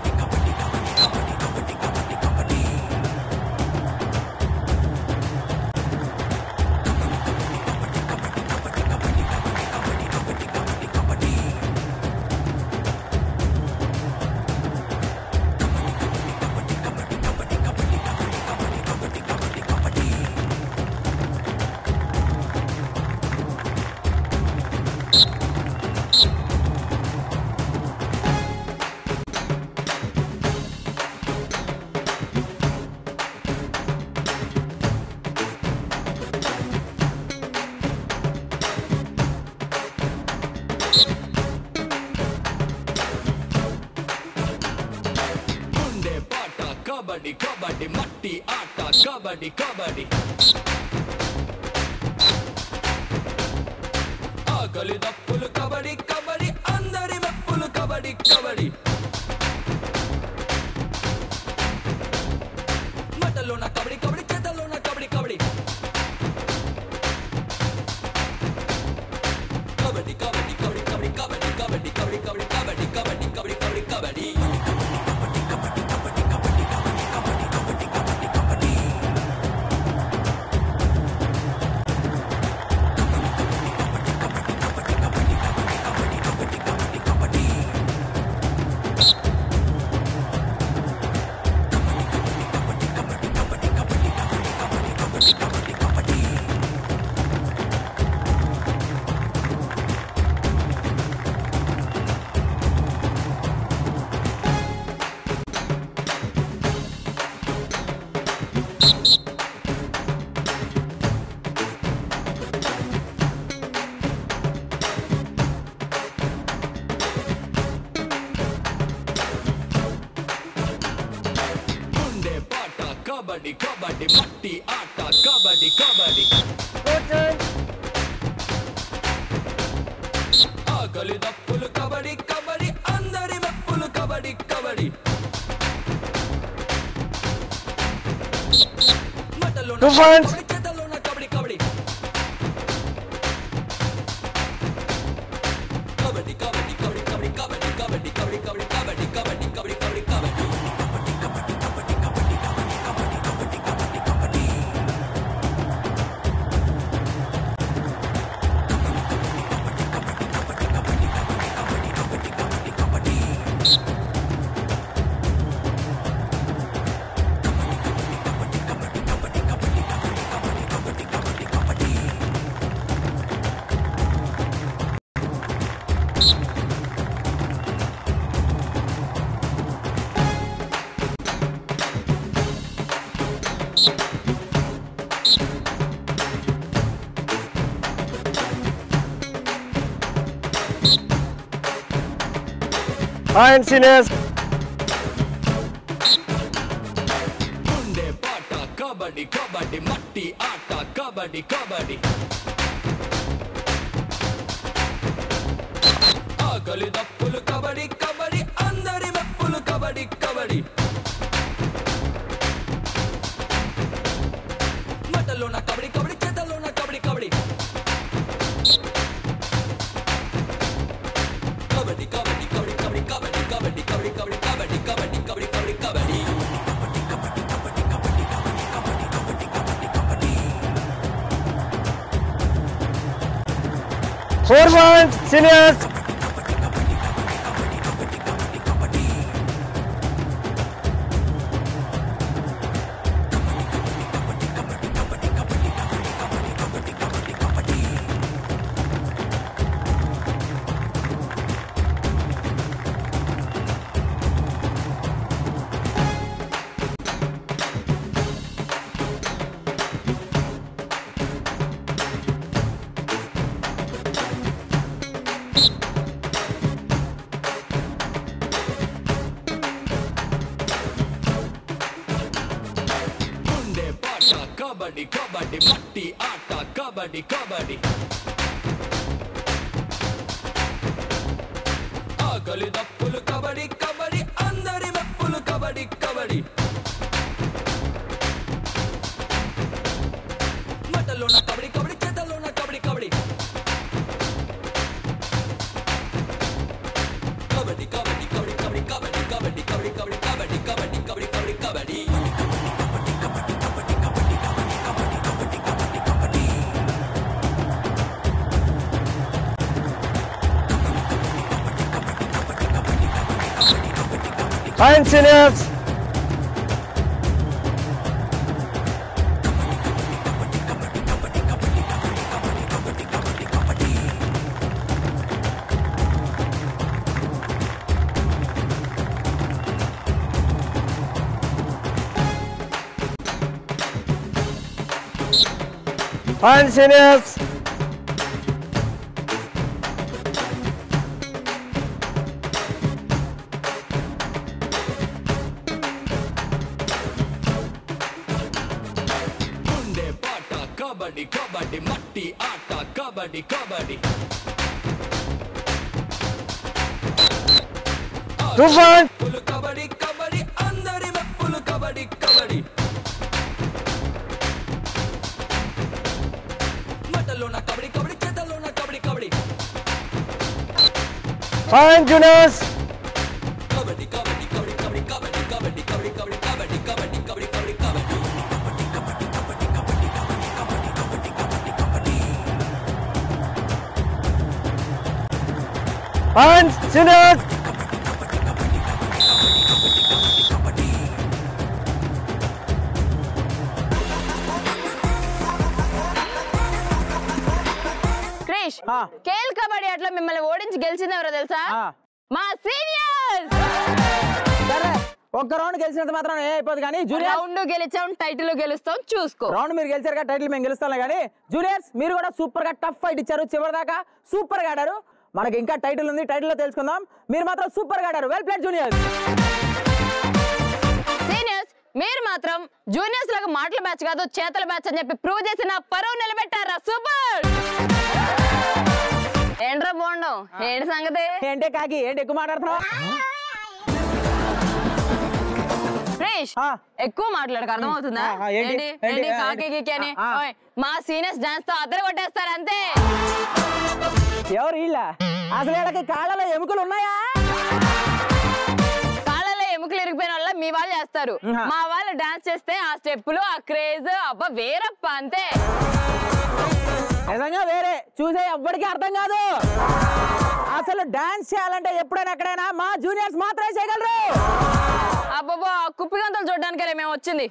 గుండె పాట కబడ్డీ కబడ్డీ మట్టి ఆట కబడ్డీ కబడ్డీ ఆకలి దప్పులు కబడ్డీ కబడ్డీ అందరి మెప్పులు కబడ్డీ కబడ్డీ మటలోన కబడ్డీ కబడ్డీ చేతలోన కబడ్డీ కబడ్డీ కబడ్డీ కబడ్డీ కబడ్డీ కబడ్డీ కబడ్డీ కబడ్డీ కబడ్డీ కబడ్డీ కబడ్డీ కబడ్డీ కబడ్డీ కబడ్డీ కబడ్డీ గుండె పాట కబడ్డీ కబడ్డీ మట్టి ఆట కబడ్డీ కబడ్డీ ఆకలి దప్పులు కబడ్డీ కబడ్డీ అందరి మెప్పులు కబడ్డీ కబడ్డీ మటలోన Two points. కబడ్డీ, చేతలోన కబడ్డీ కబడ్డీ కబడ్డీ కబడ్డీ కబడ్డీ కబడ్డీ కబడ్డీ కబడ్డీ కబడ్డీ కబడ్డీ కబడ్డీ కబడ్డీ కబడ్డీ కబడ్డీ అండ్ సీనియర్స్ గుండె పాట కబడ్డీ కబడ్డీ మట్టి ఆట కబడ్డీ కబడ్డీ ఆకలి దప్పులు కబడి కబడి అందరి మెప్పులు కబడి కబడి మటలోన కబడి కబడి చేతలోన kabaddi kabaddi kabaddi kabaddi kabaddi kabaddi kabaddi kabaddi kabaddi kabaddi kabaddi kabaddi kabaddi kabaddi four points seniors గుండె పాట కబడ్డీ కబడ్డీ మట్టి ఆట కబడ్డీ కబడ్డీ ఆకలి దప్పులు కబడ్డీ కబడ్డీ అందరి మెప్పులు కబడ్డీ కబడ్డీ మటలోన కబడ్డీ కబడ్డీ చేతలోన kabaddi kabaddi kabaddi kabaddi kabaddi kabaddi kabaddi kabaddi kabaddi kabaddi kabaddi kabaddi kabaddi kabaddi fine seniors fine seniors గుండె పాట కబడ్డీ కబడ్డీ మట్టి ఆట కబడ్డీ కబడ్డీ టూ పాయింట్స్ మెప్పులు కబడ్డీ కబడ్డీ అందరి మెప్పులు కబడ్డీ కబడ్డీ మటలోన కబడ్డీ కబడ్డీ చేతలోన kabaddi kabaddi fine juniors kabaddi kabaddi kabaddi kabaddi kabaddi kabaddi kabaddi kabaddi kabaddi kabaddi kabaddi kabaddi fine seniors Krish Khel kabaddi అట్లా మిమ్మల్ని ఓడించి గెలిచింది ఎవరో తెలుసా మా సీనియర్స్ సరే ఒక్క రౌండ్ గెలిచినంత మాత్రం ఏ అయిపోదు కానీ జూనియర్ రౌండ్ గెలిచాం టైటిల్ గెలుస్తాం చూసుకో రౌండ్ మీరు గెలిచారు కదా టైటిల్ మేము గెలుస్తాం కానీ జూనియర్స్ మీరు కూడా సూపర్ గా టఫ్ ఫైట్ ఇచ్చారు చివరి దాకా సూపర్ గా ఆడారు మనకి ఇంకా టైటిల్ ఉంది టైటిల్ లో తెలుసుకుందాం మీరు మాత్రం సూపర్ గా ఆడారు వెల్ ప్లేడ్ జూనియర్స్ సీనియర్స్ మీరు మాత్రం జూనియర్స్ లాగా మాటల బ్యాచ్ కాదు చేతల బ్యాచ్ అని చెప్పి ప్రూవ్ చేసి నా పరువు నిలబెట్టారా సూపర్ ఏంట్రా బోండం ఏంటి సంగతి ఏంటే కాకి ఏంటి ఎక్కువ మాట్లాడుతున్నావు క్రిష్ ఎక్కువ మాట్లాడక అర్థమవుతుందా ఆ, ఆ, ఏంటి? ఏంటి ఏంటి? ఏంటి ఆ, కాకి ఏంటి? గీకి అని ఆ, ఆ. ఓయ్, మా సీనియర్స్ డాన్స్ తో అద్దరు కొట్టేస్తారు అంతే ఎవరు వీళ్ళ అసలు వీళ్ళకి కాళ్ళలో ఎముకలు ఉన్నాయా కాళ్ళలో ఎముకలు ఇరిగిపోయిన వల్ల మీ వాళ్ళు చేస్తారు ఆహా. మా వాళ్ళు డాన్స్ చేస్తే ఆ స్టెప్పులు ఆ క్రేజ్ అబ్బా వేరప్ప అంతే నిజంగా వేరే చూసే ఎవ్వడికి అర్థం కాదు అసలు డాన్స్ చేయాలంటే ఎప్పుడైనా ఎక్కడైనా మా జూనియర్స్ మాత్రమే చేయగలరు అబ్బబ్బా కుప్పిగంతలు చూడడానికే మేము వచ్చింది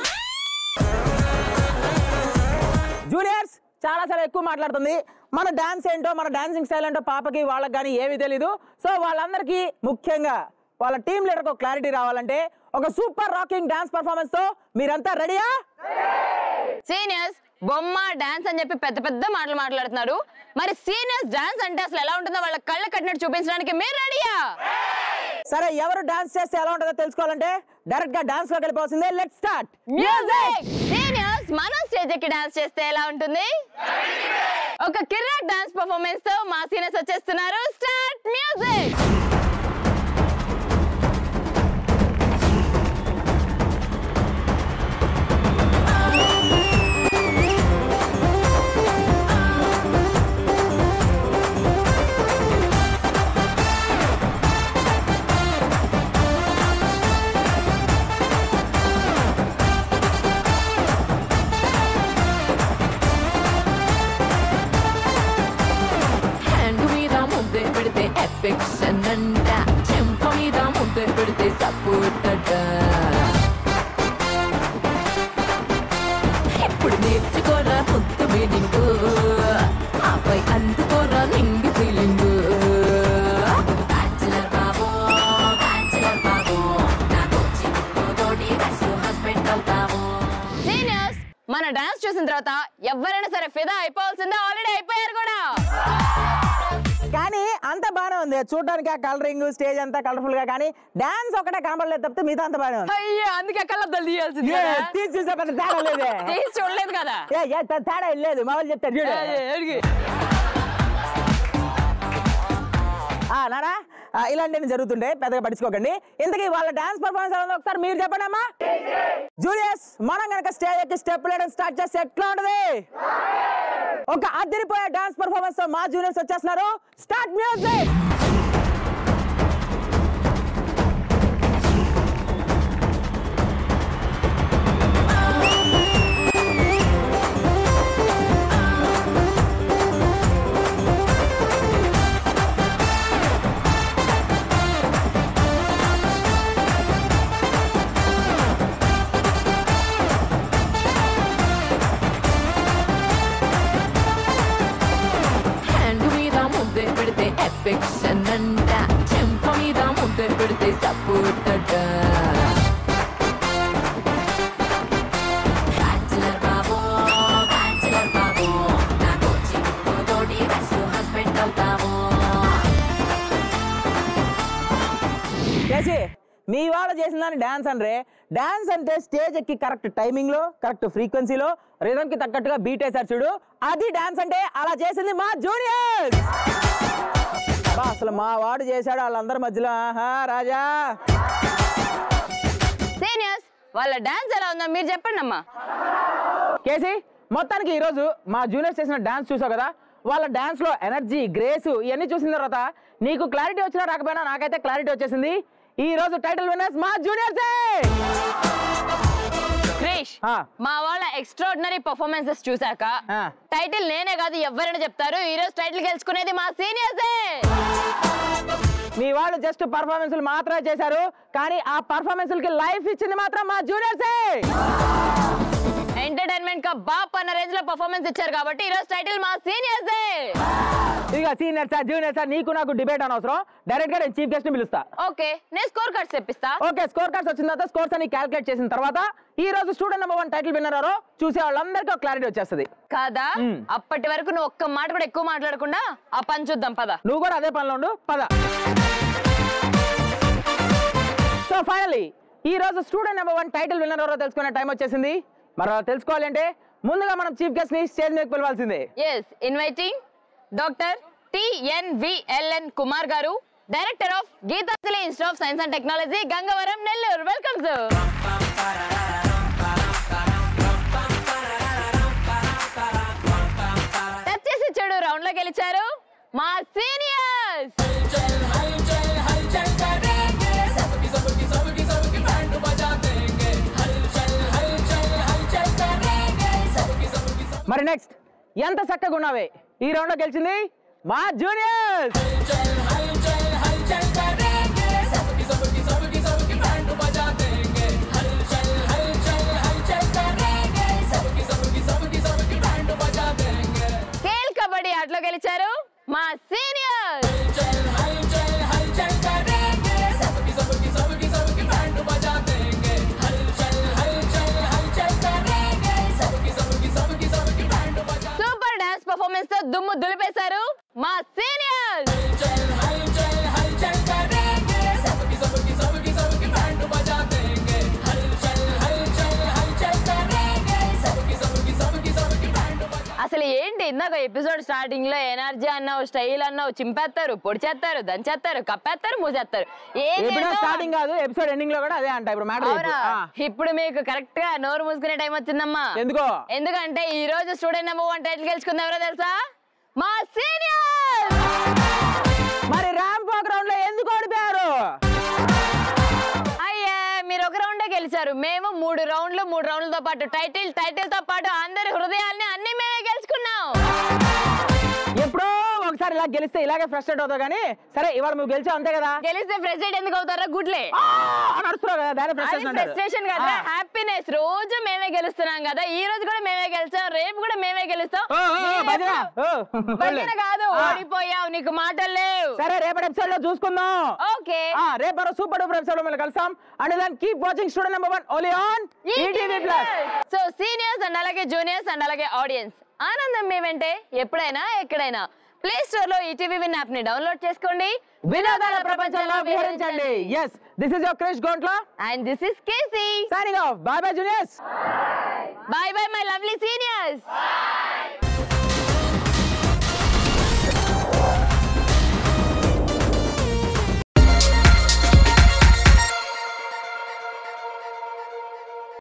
జూనియర్స్ చాలా చాలా ఎక్కువ మాట్లాడుతుంది మన డాన్స్ ఏంటో మన డాన్సింగ్ స్టైల్ ఏంటో పాపకి వాళ్ళకి కానీ ఏమీ తెలీదు సో వాళ్ళందరికీ ముఖ్యంగా వాళ్ళ టీం లీడర్కి క్లారిటీ రావాలంటే ఒక సూపర్ రాకింగ్ డాన్స్ పర్ఫార్మెన్స్ తో మీరంతా రెడీయా సీనియర్స్ బొమ్మ డాన్స్ అని చెప్పి పెద్ద పెద్ద మాటలు మాట్లాడుతున్నారు మరి సీనియర్స్ డాన్స్ అంటే అసలు ఎలా ఉంటుందో వాళ్ళ కళ్ళ కట్టినట్టు చూపించడానికి మీరు రెడీయా సరే ఎవరు డాన్స్ చేస్తే ఎలా ఉంటుందో తెలుసుకోవాలంటే డైరెక్ట్ గా డాన్స్ లోకి వెళ్ళిపోవాల్సిందే లెట్ స్టార్ట్ మ్యూజిక్ సీనియర్స్ మనం స్టేజ్ ఎక్కి డాన్స్ చేస్తే ఎలా ఉంటుంది ఒక కిర్రాక్ డాన్స్ పర్ఫార్మెన్స్ తో మా సీనియర్స్ వచ్చేస్తున్నారు స్టార్ట్ స్టార్ట్ మ్యూజిక్ హ్యాండ్ మీద ముద్దే పెడితే ఎఫెక్షన్ అంట చెంప మీద ముద్దే పెడితే సపోర్ట్ అట ఇప్పుడు నేర్చుకోరా ముద్దు మీనింగ్ ఆపై అందుకోరా నింగి ఫీలింగ్ బ్యాచులర్ బాబు బ్యాచులర్ బాబు నా కోచింగ్ తోటి బెస్ట్ హస్బెండ్ అవుతాము సీనియర్స్ మన డాన్స్ చూసిన తర్వాత ఎవరైనా సరే ఫిదా అయిపోవాల్సిందే ఆల్రెడీ అయిపోయారు కూడా కానీ అంత బాగానే ఉంది చూడడానికి ఆ కలరింగ్ స్టేజ్ అంతా కలర్ఫుల్ గా కానీ డాన్స్ ఒకటే కనబడలేదు తప్పితే మిగతా అంత బాగానే ఉంది అయ్యో అందుకే కళ్ళ తీయాల్సింది ఏ, తీసి చూసే పెద్ద తేడా లేదే తీసి చూడలేదు కదా ఏ, ఏ, పెద్ద తేడా ఏం లేదు మా వాళ్ళు చెప్తారు చూడు ఏ, ఏ, ఏడికి? ఆ, నానా ఆ, ఇలాంటివన్నీ జరుగుతుండే పెద్దగా పట్టించుకోకండి ఇంతకీ వాళ్ళ డాన్స్ పర్ఫార్మెన్స్ ఎలా ఉందో ఒకసారి మీరు చెప్పండి అమ్మా జూలియస్ మనం కనుక స్టేజ్ ఎక్కి స్టెప్ వేయడం స్టార్ట్ చేస్తే ఎట్లా ఉంటది ఒక అదిరిపోయే డాన్స్ పర్ఫార్మెన్స్ తో మా జూనియర్స్ వచ్చేస్తున్నారు స్టార్ట్ మ్యూజిక్ హ్యాండ్ మీద ముద్దే పెడితే ఎఫెక్షన్ అంట చెంప మీద ముద్దే పెడితే సపోర్ట్ అట బ్యాచులర్ బాబు బ్యాచులర్ బాబు నా కోచింగ్ తోటి బెస్ట్ హస్బెండ్ అవుతాము చేసి మీ వాళ్ళు చేసిన దాన్ని డాన్స్ అనరే డాన్స్ అంటే స్టేజ్ ఎక్కి కరెక్ట్ టైమింగ్ లో కరెక్ట్ ఫ్రీక్వెన్సీలో రిథమ్ కి తగ్గట్టుగా బీట్ వేశారు చూడు అది డాన్స్ అంటే అలా చేసింది మా జూనియర్స్ బా, అసలు మా వాడు చేశాడు వాళ్ళందరి మధ్యలో ఆహా రాజా సీనియర్స్ వాళ్ళ డాన్స్ ఎలా ఉందో మీరు చెప్పండి అమ్మా కేసీ మొత్తానికి ఈరోజు మా జూనియర్స్ చేసిన డాన్స్ చూసావు కదా వాళ్ళ డాన్స్ లో ఎనర్జీ గ్రేస్ ఇవన్నీ చూసిన తర్వాత నీకు క్లారిటీ వచ్చినా రాకపోయినా నాకైతే క్లారిటీ వచ్చేసింది ఈ రోజు టైటిల్ విన్నర్స్ మా జూనియర్సే క్రిష్ ఆ. మా వాళ్ళ ఎక్స్ట్రాడినరీ పర్ఫార్మెన్సెస్ చూసాక ఆ. టైటిల్ నేనే కాదు ఎవరైనా చెప్తారు ఈ రోజు టైటిల్ గెలుచుకునేది మా సీనియర్సే మీ వాళ్ళు జస్ట్ పర్ఫార్మెన్స్లు మాత్రమే చేశారు కానీ ఆ పర్ఫార్మెన్స్లకి లైఫ్ ఇచ్చింది మాత్రం మా జూనియర్సే ఎంటర్టైన్మెంట్ కా బాప్ అన్న రేంజ్ లో పర్ఫార్మెన్స్ ఇచ్చారు కాబట్టి ఈ రోజు టైటిల్ మా సీనియర్సే ఇక సీనియర్ సార్ జూనియర్ సార్ నీకు నాకు డిబేట్ అనవసరం డైరెక్ట్ గా నేను చీఫ్ గెస్ట్ ని పిలుస్తా ఓకే నేను స్కోర్ కార్డ్స్ తెప్పిస్తా ఓకే స్కోర్ కార్డ్స్ వచ్చిన తర్వాత స్కోర్స్ అని క్యాలిక్యులేట్ చేసిన తర్వాత ఈ రోజు student number one title winner ఎవరో చూసే వాళ్ళందరికీ ఒక క్లారిటీ వచ్చేస్తుంది కాదా మ్మ్. అప్పటి వరకు నువ్వు ఒక్క మాట కూడా ఎక్కువ మాట్లాడకుండా ఆ పని చూద్దాం పద నువ్వు కూడా అదే పనిలో ఉండు పద సో ఫైనలీ ఈ రోజు student number one title winner ఎవరో తెలుసుకునే టైం వచ్చేసింది మరి అలా తెలుసుకోవాలంటే ముందుగా మనం చీఫ్ గెస్ట్ ని స్టేజ్ మీద పిలవాల్సిందే yes inviting doctor TNVLN Kumar garu director of Geethanjali institute of science and technology Gangavaram Nellore welcome sir touch చేసి చూడు రౌండ్ లో గెలిచారు మా సీనియర్స్ మరి నెక్స్ట్ ఎంత చక్కగా ఉన్నావే ఈ రౌండ్ లో గెలిచింది మా జూనియర్స్ కేల్ కబడ్డీ ఆటలో గెలిచారు మా సీనియర్స్ సూపర్ డాన్స్ పర్ఫార్మెన్స్ తో దుమ్ము దులిపేశారు మా సీనియర్స్ ఇందాక ఎపిసోడ్ స్టార్టింగ్ లో ఎనర్జీ అన్నావు స్టైల్ అన్నావు చింపేస్తారు పొడిచేస్తారు దంచేస్తారు కప్పేస్తారు మూసేస్తారు ఎపిసోడ్ ఏదేదో స్టార్టింగ్ కాదు ఎపిసోడ్ ఎండింగ్ లో కూడా అదే అంట ఇప్పుడు మ్యాటర్ అవునా ఇప్పుడు మీకు కరెక్ట్ గా నోరు మూసుకునే టైం వచ్చిందమ్మా ఎందుకో ఎందుకంటే ఈ రోజు స్టూడెంట్ నెంబర్ వన్ టైటిల్ గెలుచుకుంది ఎవరో తెలుసా మా సీనియర్ మరి ర్యాంప్ వాక్ రౌండ్ లో ఎందుకు ఓడిపోయారు అయ్యే మీరు ఒక రౌండే గెలిచారు మేము మూడు రౌండ్లు మూడు రౌండ్లతో పాటు టైటిల్ టైటిల్ తో పాటు అందరి హృదయాల్ని అన్ని మేమే గెలుచుకున్నాం ఎప్పుడో ఒకసారి ఇలా గెలిస్తే ఇలాగే ఫ్రస్ట్రేట్ అవుతావు కానీ సరే ఇవాళ నువ్వు గెలిచావు అంతే కదా గెలిస్తే ప్రెసిడెంట్ ఎందుకు అవుతారా గుడ్లే అని అరుస్తున్నావు కదా దాని అది ఫ్రస్ట్రేషన్ అంటారు. ఫ్రస్ట్రేషన్ కదా ఆ. హ్యాపీనెస్ రోజు మేమే గెలుస్తున్నాం కదా ఈ రోజు కూడా మేమే గెలిచాం రేపు కూడా మేమే గెలుస్తాం ఓ, ఓ, ఓ, మీరేమో- భజన. ఓ, భజన కాదు ఆ. ఓడిపోయావు నీకు మాటలు లేవు సరే రేపటి ఎపిసోడ్ లో చూసుకుందాం ఓకే ఆ, రేపు మరో సూపర్ డూపర్ ఎపిసోడ్ లో మళ్ళీ కలుస్తాం అండ్ దాన్ keep watching student number one only on ETV plus so seniors and అలాగే జూనియర్స్ అండ్ అలాగే ఆడియన్స్ ఆనందం మేమంటే ఎప్పుడైనా ఎక్కడైనా ప్లే స్టోర్ లో ఈటీవీ విన్ యాప్ ని డౌన్లోడ్ చేసుకోండి వినోదాల ప్రపంచంలో విహరించండి yes this is your Krish Gontla and this is KC signing off bye bye juniors bye bye my lovely seniors